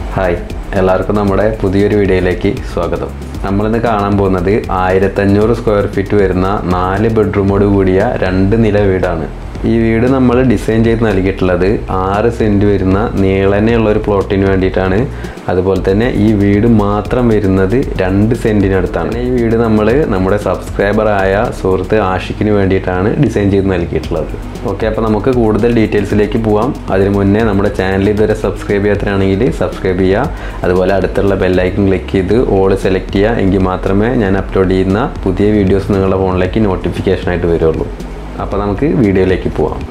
hi എല്ലാവർക്കും നമ്മുടെ പുതിയൊരു വീഡിയോയിലേക്ക് സ്വാഗതം നമ്മളിന്ന് കാണാൻ പോകുന്നത് ആയിരത്തഞ്ഞൂറ് സ്ക്വയർ ഫീറ്റ് വരുന്ന നാല് ബെഡ്റൂമോട് കൂടിയ രണ്ട് നില വീടാണ് ഈ വീട് നമ്മൾ ഡിസൈൻ ചെയ്ത് നൽകിയിട്ടുള്ളത് ആറ് സെൻറ്റ് വരുന്ന നീളനെയുള്ള ഒരു പ്ലോട്ടിന് വേണ്ടിയിട്ടാണ് അതുപോലെ തന്നെ ഈ വീട് മാത്രം വരുന്നത് രണ്ട് സെൻറ്റിനടുത്താണ് ഈ വീട് നമ്മൾ നമ്മുടെ സബ്സ്ക്രൈബറായ സുഹൃത്ത് ആഷിക്കിന് വേണ്ടിയിട്ടാണ് ഡിസൈൻ ചെയ്ത് നൽകിയിട്ടുള്ളത് ഓക്കെ അപ്പോൾ നമുക്ക് കൂടുതൽ ഡീറ്റെയിൽസിലേക്ക് പോവാം അതിന് മുന്നേ നമ്മുടെ ചാനൽ ഇതുവരെ സബ്സ്ക്രൈബ് ചെയ്യാത്തതാണെങ്കിൽ സബ്സ്ക്രൈബ് ചെയ്യുക അതുപോലെ അടുത്തുള്ള ബെല്ലൈക്കൺ ക്ലിക്ക് ചെയ്ത് ഓൾ സെലക്ട് ചെയ്യുക എങ്കിൽ മാത്രമേ ഞാൻ അപ്ലോഡ് ചെയ്യുന്ന പുതിയ വീഡിയോസ് നിങ്ങളുടെ ഫോണിലേക്ക് നോട്ടിഫിക്കേഷനായിട്ട് വരുള്ളൂ അപ്പോൾ നമുക്ക് വീഡിയോയിലേക്ക് പോവാം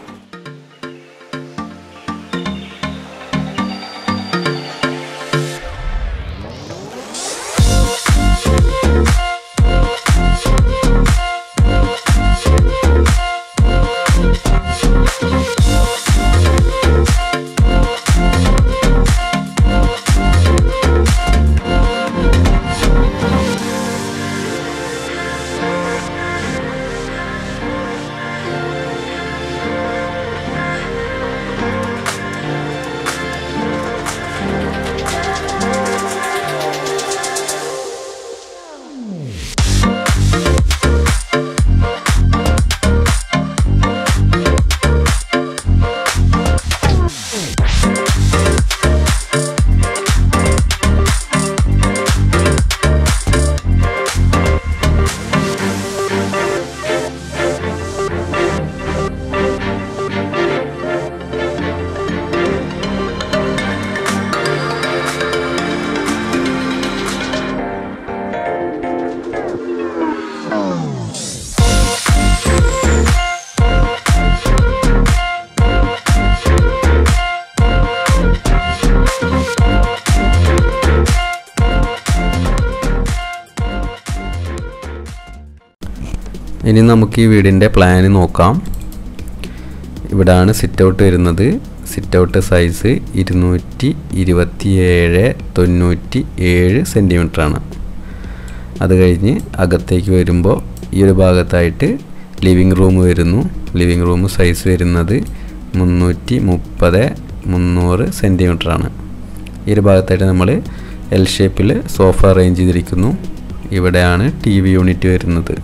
ഇനി നമുക്ക് ഈ വീടിൻ്റെ പ്ലാന് നോക്കാം ഇവിടാണ് സിറ്റ് ഔട്ട് വരുന്നത് സിറ്റ് ഔട്ട് സൈസ് ഇരുന്നൂറ്റി ഇരുപത്തി ഏഴ് തൊണ്ണൂറ്റി ഏഴ് സെൻറ്റിമീറ്ററാണ് അത് കഴിഞ്ഞ് അകത്തേക്ക് വരുമ്പോൾ ഈ ഒരു ഭാഗത്തായിട്ട് ലിവിങ് റൂം വരുന്നു ലിവിങ് റൂം സൈസ് വരുന്നത് മുന്നൂറ്റി മുപ്പത് മുന്നൂറ് സെൻറ്റിമീറ്ററാണ് ഈ ഒരു ഭാഗത്തായിട്ട് നമ്മൾ എൽ ഷേപ്പിൽ സോഫ അറേഞ്ച് ചെയ്തിരിക്കുന്നു ഇവിടെയാണ് ടി വി യൂണിറ്റ് വരുന്നത്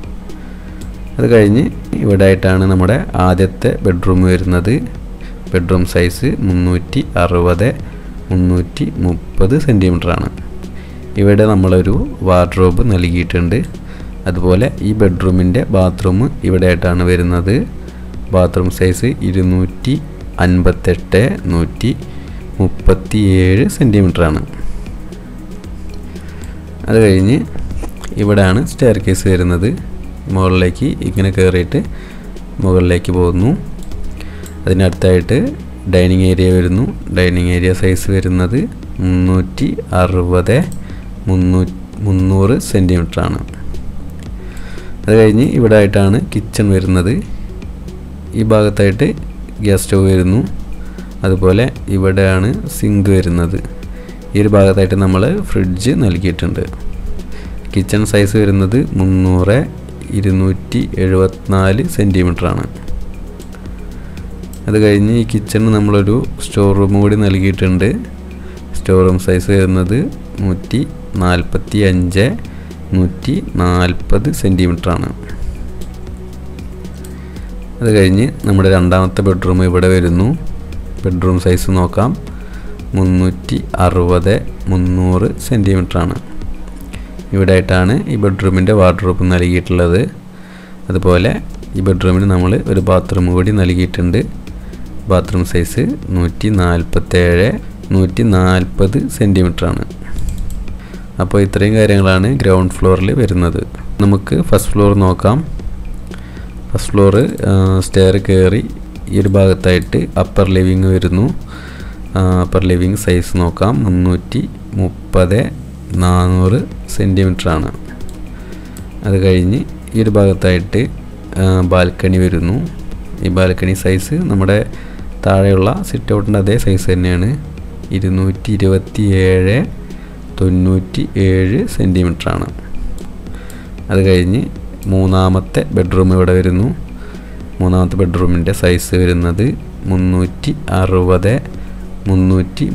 അത് കഴിഞ്ഞ് ഇവിടെ ആയിട്ടാണ് നമ്മുടെ ആദ്യത്തെ ബെഡ്റൂം വരുന്നത് ബെഡ്റൂം സൈസ് മുന്നൂറ്റി അറുപത് മുന്നൂറ്റി മുപ്പത് സെൻറ്റിമീറ്ററാണ് ഇവിടെ നമ്മളൊരു വാർഡ്രോബ് നൽകിയിട്ടുണ്ട് അതുപോലെ ഈ ബെഡ്റൂമിൻ്റെ ബാത്റൂം ഇവിടെ ആയിട്ടാണ് വരുന്നത് ബാത്റൂം സൈസ് ഇരുന്നൂറ്റി അൻപത്തെട്ട് നൂറ്റി മുപ്പത്തി ഏഴ് സെൻറ്റിമീറ്ററാണ് അത് കഴിഞ്ഞ് ഇവിടെയാണ് സ്റ്റെയർ കേസ് വരുന്നത് മുകളിലേക്ക് ഇങ്ങനെ കയറിയിട്ട് മുകളിലേക്ക് പോകുന്നു അതിനടുത്തായിട്ട് ഡൈനിങ് ഏരിയ വരുന്നു ഡൈനിങ് ഏരിയ സൈസ് വരുന്നത് മുന്നൂറ്റി അറുപത് മുന്നൂ മുന്നൂറ് സെൻറ്റിമീറ്ററാണ് അത് കഴിഞ്ഞ് ഇവിടെ ആയിട്ടാണ് കിച്ചൺ വരുന്നത് ഈ ഭാഗത്തായിട്ട് ഗ്യാസ് സ്റ്റവ് വരുന്നു അതുപോലെ ഇവിടെയാണ് സിങ്ക് വരുന്നത് ഈ ഒരു ഭാഗത്തായിട്ട് നമ്മൾ ഫ്രിഡ്ജ് നൽകിയിട്ടുണ്ട് കിച്ചൺ സൈസ് വരുന്നത് മുന്നൂറ് ഇരുന്നൂറ്റി എഴുപത്തിനാല് സെൻറ്റിമീറ്ററാണ് അത് കഴിഞ്ഞ് ഈ കിച്ചണിന് നമ്മളൊരു സ്റ്റോർ റൂം കൂടി നൽകിയിട്ടുണ്ട് സ്റ്റോർ റൂം സൈസ് വരുന്നത് നൂറ്റി നാൽപ്പത്തി അഞ്ച് നൂറ്റി നാൽപ്പത് സെൻറ്റിമീറ്ററാണ് അത് കഴിഞ്ഞ് നമ്മുടെ രണ്ടാമത്തെ ബെഡ്റൂം ഇവിടെ വരുന്നു ബെഡ്റൂം സൈസ് നോക്കാം മുന്നൂറ്റി അറുപത് മുന്നൂറ് സെൻറ്റിമീറ്ററാണ് ഇവിടെ ആയിട്ടാണ് ഈ ബെഡ്റൂമിൻ്റെ വാർഡ്രോബ് നൽകിയിട്ടുള്ളത് അതുപോലെ ഈ ബെഡ്റൂമിന് നമ്മൾ ഒരു ബാത്റൂം കൂടി നൽകിയിട്ടുണ്ട് ബാത്റൂം സൈസ് നൂറ്റി നാൽപ്പത്തേഴ് നൂറ്റി നാൽപ്പത് സെൻറ്റിമീറ്ററാണ് അപ്പോൾ ഇത്രയും കാര്യങ്ങളാണ് ഗ്രൗണ്ട് ഫ്ലോറിൽ വരുന്നത് നമുക്ക് ഫസ്റ്റ് ഫ്ലോർ നോക്കാം ഫസ്റ്റ് ഫ്ലോർ സ്റ്റെയർ കയറി ഈ ഒരു ഭാഗത്തായിട്ട് അപ്പർ ലിവിങ് വരുന്നു അപ്പർ ലിവിങ് സൈസ് നോക്കാം മുന്നൂറ്റി മുപ്പത് നാനൂറ് സെൻറ്റിമീറ്ററാണ് അത് കഴിഞ്ഞ് ഈ ഒരു ഭാഗത്തായിട്ട് ബാൽക്കണി വരുന്നു ഈ ബാൽക്കണി സൈസ് നമ്മുടെ താഴെയുള്ള സിറ്റ് ഔട്ടിൻ്റെ അതേ സൈസ് തന്നെയാണ് ഇരുന്നൂറ്റി ഇരുപത്തി ഏഴ് തൊണ്ണൂറ്റി ഏഴ് സെൻറ്റിമീറ്ററാണ് അത് കഴിഞ്ഞ് മൂന്നാമത്തെ ബെഡ്റൂം ഇവിടെ വരുന്നു മൂന്നാമത്തെ ബെഡ്റൂമിൻ്റെ സൈസ് വരുന്നത് മുന്നൂറ്റി അറുപത് മുന്നൂറ്റി മുപ്പത്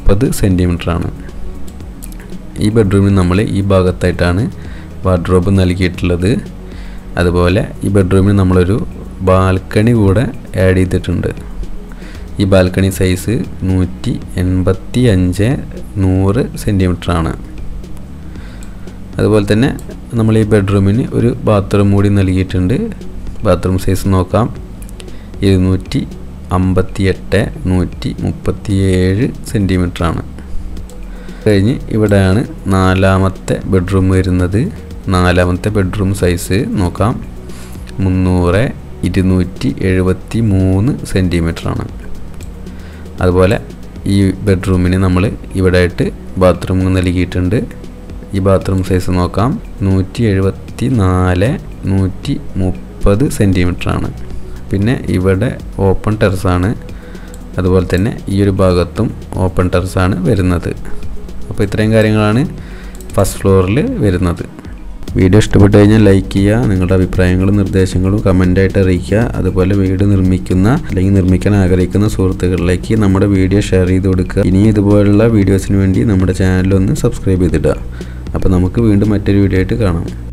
മുപ്പത് ആണ് ഈ ബെഡ്റൂമിൽ നമ്മൾ ഈ ഭാഗത്തായിട്ടാണ് വാർഡ്രോബ് നൽകിയിട്ടുള്ളത് അതുപോലെ ഈ ബെഡ്റൂമിൽ നമ്മളൊരു ബാൽക്കണി കൂടെ ആഡ് ചെയ്തിട്ടുണ്ട് ഈ ബാൽക്കണി സൈസ് നൂറ്റി എൺപത്തി അഞ്ച് നൂറ് ആണ് അതുപോലെ തന്നെ നമ്മൾ ഈ ബെഡ്റൂമിന് ഒരു ബാത്റൂം കൂടി നൽകിയിട്ടുണ്ട് ബാത്റൂം സൈസ് നോക്കാം ഇരുന്നൂറ്റി അമ്പത്തി എട്ട് നൂറ്റി മുപ്പത്തി ഏഴ് ആണ് കഴിഞ്ഞ് ഇവിടെയാണ് നാലാമത്തെ ബെഡ്റൂം വരുന്നത് നാലാമത്തെ ബെഡ്റൂം സൈസ് നോക്കാം മുന്നൂറ് ഇരുന്നൂറ്റി എഴുപത്തി മൂന്ന് ആണ് അതുപോലെ ഈ ബെഡ്റൂമിന് നമ്മൾ ഇവിടെ ആയിട്ട് ബാത്റൂം നൽകിയിട്ടുണ്ട് ഈ ബാത്റൂം സൈസ് നോക്കാം നൂറ്റി എഴുപത്തി നാല് നൂറ്റി മുപ്പത് ആണ് പിന്നെ ഇവിടെ ഓപ്പൺ ടെറസാണ് അതുപോലെ തന്നെ ഈ ഒരു ഭാഗത്തും ഓപ്പൺ ടെറസാണ് വരുന്നത് അപ്പോൾ ഇത്രയും കാര്യങ്ങളാണ് ഫസ്റ്റ് ഫ്ലോറിൽ വരുന്നത് വീഡിയോ ഇഷ്ടപ്പെട്ടു കഴിഞ്ഞാൽ ലൈക്ക് ചെയ്യുക നിങ്ങളുടെ അഭിപ്രായങ്ങളും നിർദ്ദേശങ്ങളും കമൻ്റായിട്ട് അറിയിക്കുക അതുപോലെ വീട് നിർമ്മിക്കുന്ന അല്ലെങ്കിൽ നിർമ്മിക്കാൻ ആഗ്രഹിക്കുന്ന സുഹൃത്തുക്കളിലേക്ക് നമ്മുടെ വീഡിയോ ഷെയർ ചെയ്ത് കൊടുക്കുക ഇനി ഇതുപോലുള്ള വീഡിയോസിന് വേണ്ടി നമ്മുടെ ചാനലൊന്ന് സബ്സ്ക്രൈബ് ചെയ്തിടുക അപ്പോൾ നമുക്ക് വീണ്ടും മറ്റൊരു വീഡിയോ ആയിട്ട് കാണാം